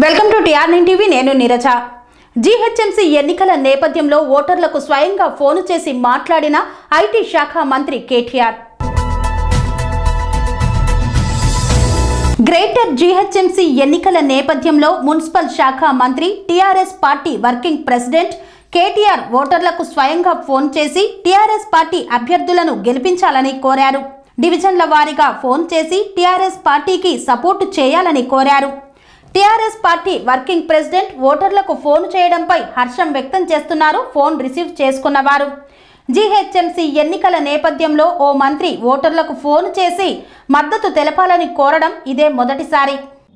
Welcome to TR nine TV నేను Neeraja GHMC ఎన్నికల నేపథ్యంలో ఓటర్లకు స్వయంగా ఫోన్ చేసి మాట్లాడిన ఐటీ శాఖ మంత్రి కేటీఆర్ గ్రేటర్ జీహెచ్ఎంసీ ఎన్నికల నేపథ్యంలో మున్సిపల్ శాఖ మంత్రి TRS party working president KTR ఓటర్లకు స్వయంగా ఫోన్ చేసి టీఆర్ఎస్ పార్టీ అభ్యర్థులను గెలిపించాలని కోరారు డివిజన్ల వారీగా ఫోన్ చేసి టీఆర్ఎస్ పార్టీకి సపోర్టు చేయాలని కోరారు టీఆర్ఎస్ పార్టీ వర్కింగ్ ప్రెసిడెంట్ ఓటర్లకు ఫోన్ చేయడంపై హర్షం వ్యక్తం చేస్తున్నారు ఫోన్ రిసీవ్ చేసుకున్నవారు జీహెచ్ఎంసీ ఎన్నికల నేపథ్యంలో ఓ మంత్రి ఓటర్లకు ఫోన్ చేసి మద్దతు తెలపాలని కోరడం ఇదే మొదటిసారి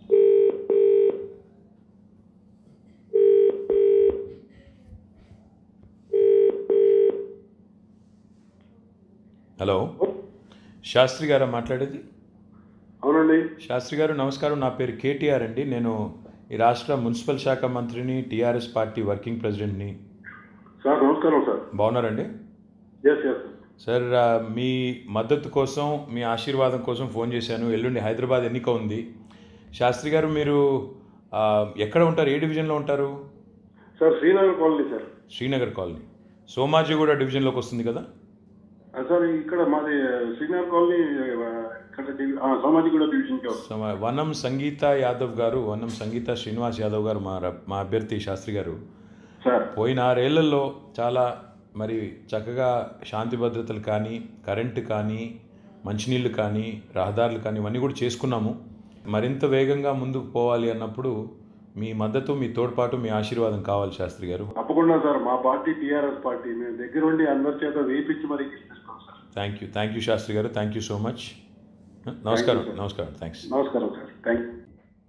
హలో శాస్త్రి గారా మాట్లాడేది అవునండి శాస్త్రి గారు నమస్కారం నా పేరు కేటీఆర్ అండి నేను ఈ రాష్ట్ర మున్సిపల్ శాఖ మంత్రిని టీఆర్ఎస్ పార్టీ వర్కింగ్ ప్రెసిడెంట్ని సార్ నమస్కారం సార్ బాగున్నారండి ఎస్ ఎస్ సార్ ఆ, మీ మద్దతు కోసం మీ ఆశీర్వాదం కోసం ఫోన్ చేశాను ఎల్లుండి హైదరాబాద్ ఎన్నిక ఉంది శాస్త్రి గారు మీరు ఆ, ఎక్కడ ఉంటారు ఏ డివిజన్లో ఉంటారు sir Srinagar colony sir Srinagar colony Somajiguda డివిజన్లోకి వస్తుంది కదా ఆ, సార్ ఇక్కడ మాది శ్రీనగర్ కాలనీ ఆ, ఇక్కడ డివి- ఆ, సోమాజిగూడ డివిజన్కి వస్తుంది సమ- వనం సంగీత యాదవ్ గారు వనం సంగీత శ్రీనివాస్ యాదవ్ గారు మా ర- మా అభ్యర్థి శాస్త్రి గారు సార్ పోయిన ఆరేళ్లలో చాలా మరి చక్కగా శాంతి భద్రతలు కానీ కరెంటు కానీ మంచినీళ్ళు కానీ రహదారులు కానీ ఇవన్నీ కూడా చేసుకున్నాము మరింత వేగంగా ముందుకు పోవాలి అన్నప్పుడు మీ మద్దతు మీ తోడ్పాటు మీ ఆశీర్వాదం కావాలి శాస్త్రి గారు తప్పకుండా సార్ మా పార్టీ టీఆర్ఎస్ పార్టీ మేము దగ్గరుండి అందరి చేత వేయించి మరీ గెలిపిస్తాం sir thank you thank you Shastri garu thank you so much నమస్కారం నమస్కారం థ్యాంక్స్ నమస్కారం sir thank you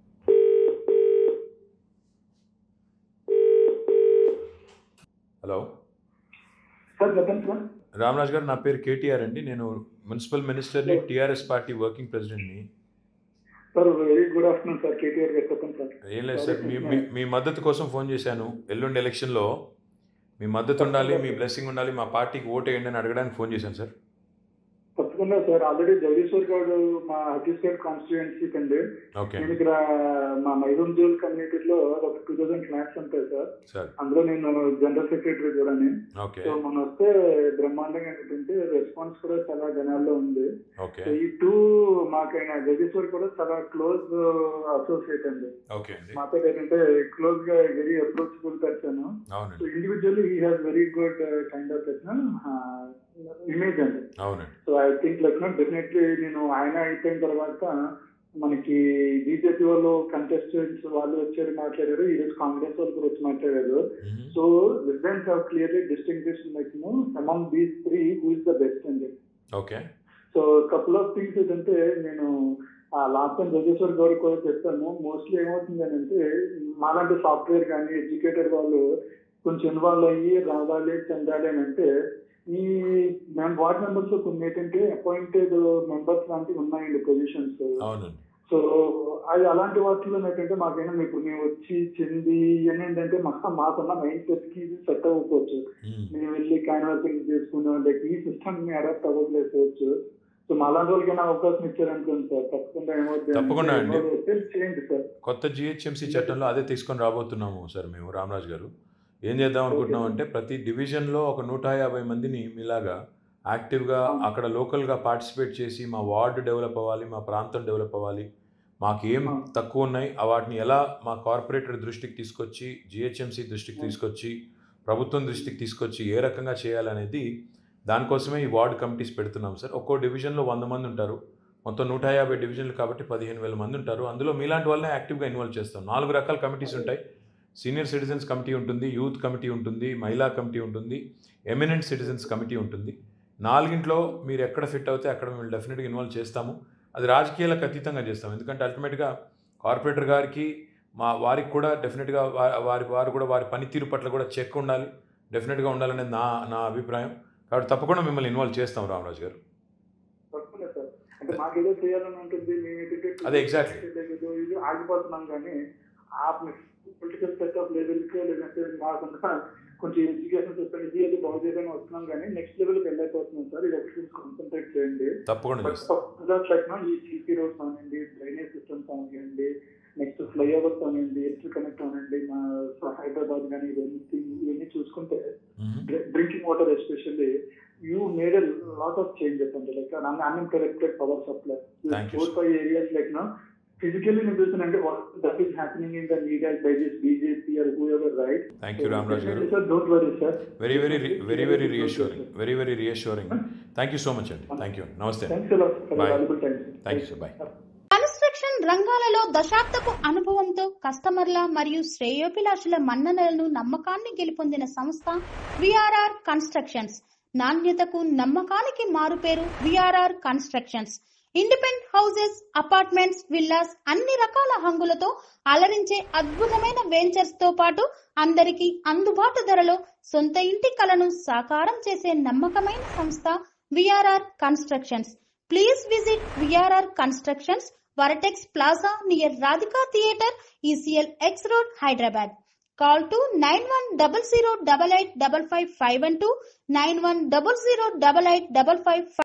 hello sir చెప్పండి సార్ రామరాజ్ గారు నా పేరు కేటీఆర్ అండి నేను మున్సిపల్ మినిస్టర్ని టీఆర్ఎస్ పార్టీ వర్కింగ్ ప్రెసిడెంట్ని sir very good afternoon sir KTR garu చెప్పండి సార్ ఏం లేదు సార్ మీ మీ- మీ మద్దతు కోసం ఫోన్ చేశాను ఎల్లుండి ఎలక్షన్లో మీ మద్దతు ఉండాలి మీ బ్లెస్సింగ్ ఉండాలి మా పార్టీకి ఓటు వేయండి అని అడగడానికి ఫోన్ చేశాను సార్ తప్పకుండా సార్ ఆల్రెడీ జగదీశ్వర్ గారు మా హతీస్గఢ్ కాన్స్టిట్యుయెన్సీ కండి ఓకే నేను ఇక్కడ మా మైదూన్ జోల్ కమ్యూనిటీలో ఒక టూ థౌసండ్ ఫ్లాట్స్ ఉంటాయి సార్ సార్ అందులో నేను జనరల్ సెక్రటరీ కూడా ఓకే సో మన వస్తే బ్రహ్మాండంగా ఏంటంటే రెస్పాన్స్ కూడా చాలా జనాల్లో ఉంది ఓకే సో ఈ టూ మాకైనా జగదీశ్వర్ కూడా చాలా క్లోజ్ అసోసియేట్ అండి ఓకే అండి మాతో ఏంటంటే క్లోజ్ గా వెరీ అప్రోచబుల్ పర్సన్ సో అవునండి individually he has very good kind of image అండి అవునండి so I think like definitely నేను ఆయన అయిపోయిన తర్వాత మనకి బీజేపీ వాళ్ళు కంటెస్టెంట్స్ వాళ్ళు వచ్చారు మాట్లాడారు ఈ రోజు కాంగ్రెస్ వాళ్ళు కూడా వచ్చి మాట్లాడారు hmm. So results have clearly distinguish like no among these three who is the best అండి okay so couple of things ఏంటంటే నేను లాస్ట్ టైం జగేశ్వర్ గౌడ్ కూడా చెప్పాను మోస్ట్లీ ఏమవుతుంది అని అంటే మాలాంటి సాఫ్ట్వేర్ కానీ ఎడ్యుకేటెడ్ వాళ్ళు కొంచెం ఇన్వాల్వ్ అయ్యి రావాలి చెందాలి అని అంటే ఈ మేము వార్డ్ మెంబర్స్ లో కొన్ని ఏంటంటే అపాయింటెడ్ మెంబర్స్ లాంటివి ఉన్నాయండి పొజిషన్స్ అవునండి సో అది అలాంటి వాటిలో ఏంటంటే మాకైనా ఇప్పుడు మేము వచ్చి చెంది ఇవన్నీ ఏంటంటే మాకు మాకున్న మైండ్ సెట్ కి సెట్ అవ్వకపోవచ్చు మ్మ్. మేము వెళ్ళి క్యాన్వాసింగ్ చేసుకున్నాం లైక్ ఈ సిస్టమ్ ని అడాప్ట్ అవ్వలేకపోవచ్చు సో మా అలాంటి వాళ్ళకైనా అవకాశం ఇచ్చారనుకోండి సార్ తప్పకుండా ఏమవుతుంది తప్పకుండా అండి. చేయండి సార్ కొత్త జిహెచ్ఎంసీ చట్టంలో అదే తీసుకొని రాబోతున్నాము సార్ మేము రామరాజ్ గారు ఏం చేద్దాం అనుకుంటున్నాం అంటే ప్రతి డివిజన్లో ఒక నూట యాభై మందిని మీలాగా యాక్టివ్గా అక్కడ లోకల్గా పార్టిసిపేట్ చేసి మా వార్డు డెవలప్ అవ్వాలి మా ప్రాంతం డెవలప్ అవ్వాలి మాకు ఏం తక్కువ ఉన్నాయి ఆ వాటిని ఎలా మా కార్పొరేటర్ దృష్టికి తీసుకొచ్చి జిహెచ్ఎంసీ దృష్టికి తీసుకొచ్చి ప్రభుత్వం దృష్టికి తీసుకొచ్చి ఏ రకంగా చేయాలనేది దానికోసమే ఈ వార్డు కమిటీస్ పెడుతున్నాం సార్ ఒక్కో డివిజన్లో వంద మంది ఉంటారు మొత్తం నూట యాభై డివిజన్లు కాబట్టి పదిహేను వేల మంది ఉంటారు అందులో మీలాంటి వాళ్ళనే యాక్టివ్గా ఇన్వాల్వ్ చేస్తాం నాలుగు రకాల కమిటీస్ ఉంటాయి సీనియర్ సిటిజన్స్ కమిటీ ఉంటుంది యూత్ కమిటీ ఉంటుంది మహిళా కమిటీ ఉంటుంది ఎమినెంట్ సిటిజన్స్ కమిటీ ఉంటుంది నాలుగింట్లో మీరు ఎక్కడ ఫిట్ అవుతే అక్కడ మేము డెఫినెట్గా ఇన్వాల్వ్ చేస్తాము అది రాజకీయాలకు అతీతంగా చేస్తాం ఎందుకంటే అల్టిమేట్గా కార్పొరేటర్ గారికి మా వారికి కూడా డెఫినెట్గా వా- వారి వారు కూడా వారి పనితీరు పట్ల కూడా చెక్ ఉండాలి డెఫినెట్గా ఉండాలనేది నా నా అభిప్రాయం కాబట్టి తప్పకుండా మిమ్మల్ని ఇన్వాల్వ్ చేస్తాం రామరాజు గారు తప్పకుండా సార్ అంటే మాకేదో చేయాలని ఉంటుంది మేము ఏంటంటే అదే exactly. ఏదో ఇది ఆగిపోతున్నాం కానీ ఆ పొలిటికల్ సెటప్ లెవెల్కి లేదంటే మాకుండా కొంచెం ఎడ్యుకేషన్ చెప్పండి ఇది ఏదో బాగు చేయడానికి వస్తున్నాం కానీ నెక్స్ట్ లెవెల్కి వెళ్ళైపోతున్నాం సార్ ఇది ఒకటి కాన్సన్ట్రేట్ చేయండి తప్పకుండా చేస్తాం తప్పకుండా లైక్ ఈ సీసీ రోడ్స్ అవనండి డ్రైనేజ్ సిస్టమ్స్ అవనివ్వండి నెక్స్ట్ ఫ్లై ఫ్లైఓవర్ అనండి ఎలక్ట్రిక్ కనెక్ట్ అనండి మా హైదరాబాద్ కానీ ఇవన్నీ ఇవన్నీ చూసుకుంటే మ్మ్. Drinking water especially you made a lot of changes అంటే like uninterrupted power supply Thank you, four five areas like నా ఫిజికల్లీ నేను చూసానంటే what that is happening in the media by this BJP or whoever right thank you Ramaraj garu sir don't worry sir very very very very reassuring very very reassuring thank you so much అండి thank you నమస్తే thanks a lot for Bye. Valuable time thank you sir bye construction రంగాలలో దశాబ్దపు అనుభవంతో కస్టమర్ల మరియు శ్రేయోభిలాషుల మన్ననలను నమ్మకాన్ని గెలుపొందిన సంస్థ విఆర్ఆర్ కన్స్ట్రక్షన్స్ నాణ్యతకు నమ్మకానికి మారుపేరు VRR constructions independent houses apartments villas అన్ని రకాల హంగులతో అలరించే అద్భుతమైన వెంచర్స్ తో పాటు అందరికీ అందుబాటు ధరలో సొంత ఇంటి కలను సాకారం చేసే నమ్మకమైన సంస్థ VRR constructions please visit VRR constructions Vertex Plaza near Radhika theatre ECIL X road Hyderabad call to nine one double zero double eight double five five one two nine one double zero double eight double five